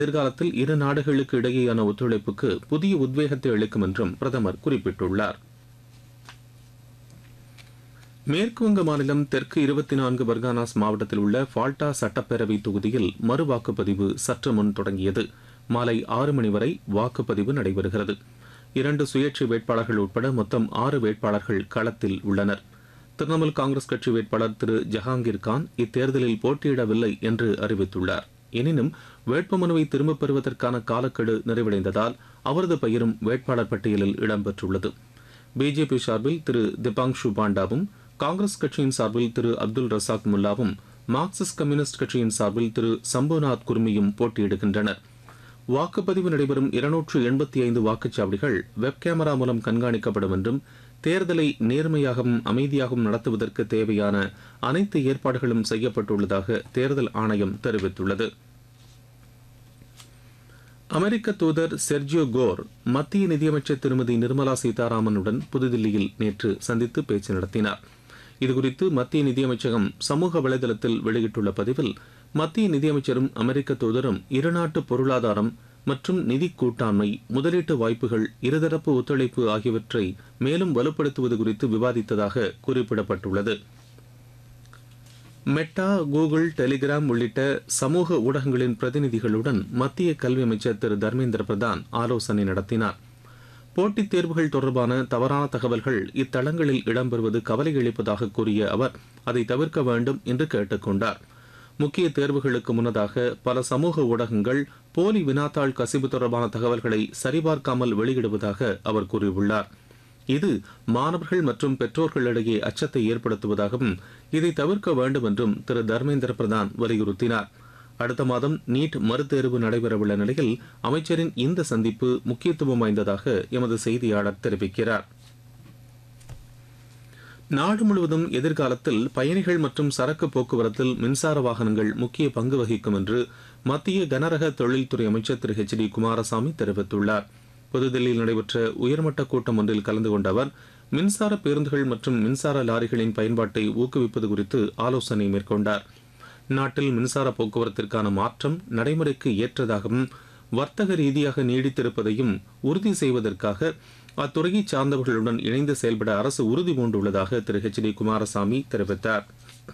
எதிர்காலத்தில் இரு நாடுகளுக்கு இடையேயான ஒத்துழைப்புக்கு புதிய உத்வேகத்தை அளிக்கும் என்றும் பிரதமர் குறிப்பிட்டுள்ளார் மேற்குவங்க மாநிலம் தெற்கு இருபத்தி நான்கு பர்கானாஸ் மாவட்டத்தில் உள்ள ஃபால்டா சட்டப்பேரவை தொகுதியில் மறு வாக்குப்பதிவு சற்று முன் தொடங்கியது மாலை ஆறு மணி வரை வாக்குப்பதிவு நடைபெறுகிறது இரண்டு சுயேட்சை வேட்பாளர்கள் உட்பட மொத்தம் ஆறு வேட்பாளர்கள் களத்தில் உள்ளனர் திரிணாமுல் காங்கிரஸ் கட்சி வேட்பாளர் திரு ஜஹாங்கீர் கான் இத்தேர்தலில் போட்டியிடவில்லை என்று அறிவித்துள்ளார் எனினும் வேட்புமனுவை திரும்பப் பெறுவதற்கான காலக்கெடு நிறைவடைந்ததால் அவரது பெயரும் வேட்பாளர் பட்டியலில் இடம்பெற்றுள்ளது பிஜேபி சார்பில் திரு திபாங்ஷு பாண்டாவும் காங்கிரஸ் கட்சியின் சார்பில் திரு அப்துல் ரசாக் முல்லாவும் மார்க்சிஸ்ட் கம்யூனிஸ்ட் கட்சியின் சார்பில் திரு சம்புநாத் குர்மியும் போட்டியிடுகின்றனர் வாக்குப்பதிவு நடைபெறும் இருநூற்று எண்பத்தி ஐந்து வாக்குச்சாவடிகள் வெப் கேமரா மூலம் கண்காணிக்கப்படும் என்றும் தேர்தலை நேர்மையாகவும் அமைதியாகவும் நடத்துவதற்கு தேவையான அனைத்து ஏற்பாடுகளும் செய்யப்பட்டுள்ளதாக தேர்தல் ஆணையம் தெரிவித்துள்ளது அமெரிக்க தூதர் செர்ஜியோ கோர் மத்திய நிதியமைச்சர் திருமதி நிர்மலா சீதாராமனுடன் புதுதில்லியில் நேற்று சந்தித்து பேச்சு நடத்தினார் இதுகுறித்து மத்திய நிதியமைச்சகம் சமூக வலைதளத்தில் வெளியிட்டுள்ள பதிவில் மத்திய நிதியமைச்சரும் அமெரிக்க தூதரும் இருநாட்டு பொருளாதாரம் மற்றும் நிதி கூட்டாண்மை முதலீட்டு வாய்ப்புகள் இருதரப்பு ஒத்துழைப்பு ஆகியவற்றை மேலும் வலுப்படுத்துவது குறித்து விவாதித்ததாக குறிப்பிடப்பட்டுள்ளது மெட்டா கூகுள் டெலிகிராம் உள்ளிட்ட சமூக ஊடகங்களின் பிரதிநிதிகளுடன் மத்திய கல்வி அமைச்சர் திரு தர்மேந்திர பிரதான் ஆலோசனை நடத்தினார் போட்டித் தேர்வுகள் தொடர்பான தவறான தகவல்கள் இத்தளங்களில் இடம்பெறுவது கவலை அளிப்பதாக கூறிய அவர் அதை தவிர்க்க வேண்டும் என்று கேட்டுக்கொண்டார் முக்கிய தேர்வுகளுக்கு முன்னதாக பல சமூக ஊடகங்கள் போலி வினாத்தாள் கசிவு தொடர்பான தகவல்களை சரிபார்க்காமல் வெளியிடுவதாக அவர் கூறியுள்ளார் இது மாணவர்கள் மற்றும் பெற்றோர்களிடையே அச்சத்தை ஏற்படுத்துவதாகவும் இதை தவிர்க்க வேண்டும் என்றும் திரு தர்மேந்திர பிரதான் வலியுறுத்தினார் அடுத்த மாதம் நீட் மறுதேர்வு நடைபெறவுள்ள நிலையில் அமைச்சரின் இந்த சந்திப்பு முக்கியத்துவம் வாய்ந்ததாக எமது செய்தியாளர் தெரிவிக்கிறார் நாடு முழுவதும் எதிர்காலத்தில் பயணிகள் மற்றும் சரக்கு போக்குவரத்தில் மின்சார வாகனங்கள் முக்கிய பங்கு வகிக்கும் என்று மத்திய கனரக தொழில்துறை அமைச்சர் திரு ஹெச் டி குமாரசாமி தெரிவித்துள்ளார் புதுதில்லியில் நடைபெற்ற உயர்மட்ட கூட்டம் ஒன்றில் கலந்து கொண்ட அவர் மின்சார பேருந்துகள் மற்றும் மின்சார லாரிகளின் பயன்பாட்டை ஊக்குவிப்பது குறித்து ஆலோசனை மேற்கொண்டார் நாட்டில் மின்சார போக்குவரத்திற்கான மாற்றம் நடைமுறைக்கு ஏற்றதாகவும் வர்த்தக ரீதியாக நீடித்திருப்பதையும் உறுதி செய்வதற்காக அத்துறையை சார்ந்தவர்களுடன் இணைந்து செயல்பட அரசு உறுதி பூண்டுள்ளதாக திரு ஹெச் டி குமாரசாமி தெரிவித்தார்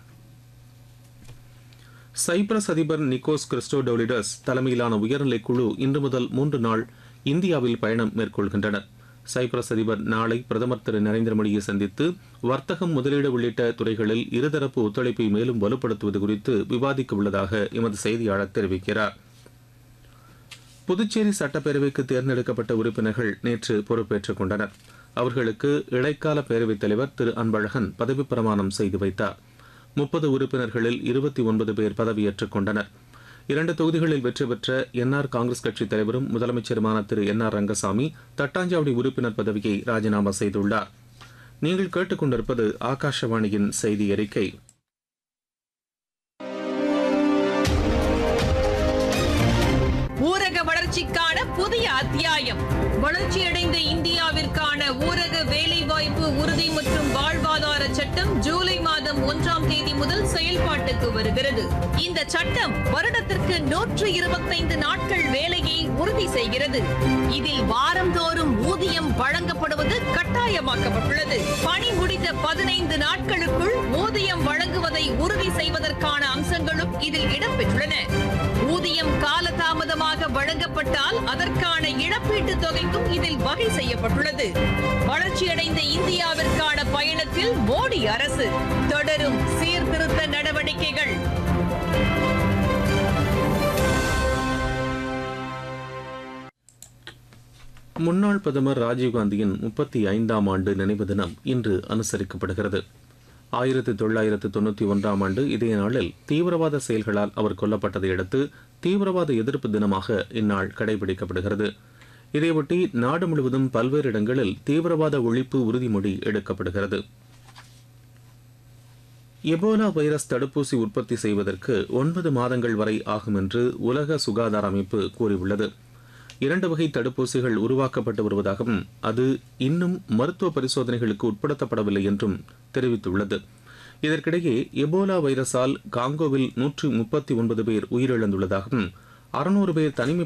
சைப்ரஸ் அதிபர் நிக்கோஸ் கிறிஸ்டோடோலிடஸ் தலைமையிலான உயர்நிலை குழு இன்று முதல் மூன்று நாள் இந்தியாவில் பயணம் மேற்கொள்கின்றனர் சைப்ரஸ் அதிபர் நாளை பிரதமர் திரு நரேந்திர மோடியை சந்தித்து வர்த்தகம் முதலீடு உள்ளிட்ட துறைகளில் இருதரப்பு ஒத்துழைப்பை மேலும் வலுப்படுத்துவது குறித்து விவாதிக்க உள்ளதாக எமது செய்தியாளர் தெரிவிக்கிறார் புதுச்சேரி சட்டப்பேரவைக்கு தேர்ந்தெடுக்கப்பட்ட உறுப்பினர்கள் நேற்று பொறுப்பேற்றுக் கொண்டனர் அவர்களுக்கு இடைக்கால பேரவைத் தலைவர் திரு அன்பழகன் பதவிப் பிரமாணம் செய்து வைத்தார் முப்பது உறுப்பினர்களில் இருபத்தி ஒன்பது பேர் பதவியேற்றுக் கொண்டனர் இரண்டு தொகுதிகளில் வெற்றி பெற்ற என்ஆர் காங்கிரஸ் கட்சித் தலைவரும் முதலமைச்சருமான திரு என் ஆர் ரங்கசாமி தட்டாஞ்சாவடி உறுப்பினர் பதவியை ராஜினாமா செய்துள்ளார் நீங்கள் கேட்டுக்கொண்டிருப்பது ஆகாஷவாணியின் செய்தி அறிக்கை ஊரக வளர்ச்சிக்கான புதிய அத்தியாயம் வளர்ச்சியடைந்த இந்தியாவிற்கான ஊரக வேலைவாய்ப்பு உறுதி மற்றும் வாழ்வாதார சட்டம் ஜூலை மாதம் ஒன்றாம் தேதி முதல் செயல்பாட்டுக்கு வருகிறது இந்த சட்டம் வருடத்திற்கு நூற்று இருபத்தைந்து நாட்கள் வேலையை உறுதி செய்கிறது இதில் வாரந்தோறும் ஊதியம் வழங்கப்படுவது கட்டாயமாக்கப்பட்டுள்ளது பணி முடிந்த பதினைந்து நாட்களுக்குள் ஊதியம் வழங்குவதை உறுதி செய்வதற்கான அம்சங்களும் இதில் இடம்பெற்றுள்ளன ஊதியம் காலதாமதமாக வழங்கப்பட்டால் அதற்கான இழப்பீட்டுத் தொகைக்கும் இதில் வகை செய்யப்பட்டுள்ளது வளர்ச்சியடைந்த இந்தியாவிற்கான பயணத்தில் மோடி அரசு தொடரும் சீர்திருத்த நடவடிக்கைகள் முன்னாள் பிரதமர் ராஜீவ்காந்தியின் முப்பத்தி ஐந்தாம் ஆண்டு நினைவு தினம் இன்று அனுசரிக்கப்படுகிறது ஆயிரத்தி தொள்ளாயிரத்து தொண்ணூற்றி ஒன்றாம் ஆண்டு இதே நாளில் தீவிரவாத செயல்களால் அவர் கொல்லப்பட்டதை அடுத்து தீவிரவாத எதிர்ப்பு தினமாக இந்நாள் கடைபிடிக்கப்படுகிறது இதையொட்டி நாடு முழுவதும் பல்வேறு இடங்களில் தீவிரவாத ஒழிப்பு உறுதிமொழி எடுக்கப்படுகிறது எபோலா வைரஸ் தடுப்பூசி உற்பத்தி செய்வதற்கு ஒன்பது மாதங்கள் வரை ஆகும் என்று உலக சுகாதார அமைப்பு கூறியுள்ளது இரண்டு வகை தடுப்பூசிகள் உருவாக்கப்பட்டு வருவதாகவும் அது இன்னும் மருத்துவ பரிசோதனைகளுக்கு உட்படுத்தப்படவில்லை என்றும் தெரிவித்துள்ளது இதற்கிடையே எபோலா வைரஸால் காங்கோவில் நூற்று முப்பத்தி ஒன்பது பேர் உயிரிழந்துள்ளதாகவும் அறுநூறு பேர் தனிமை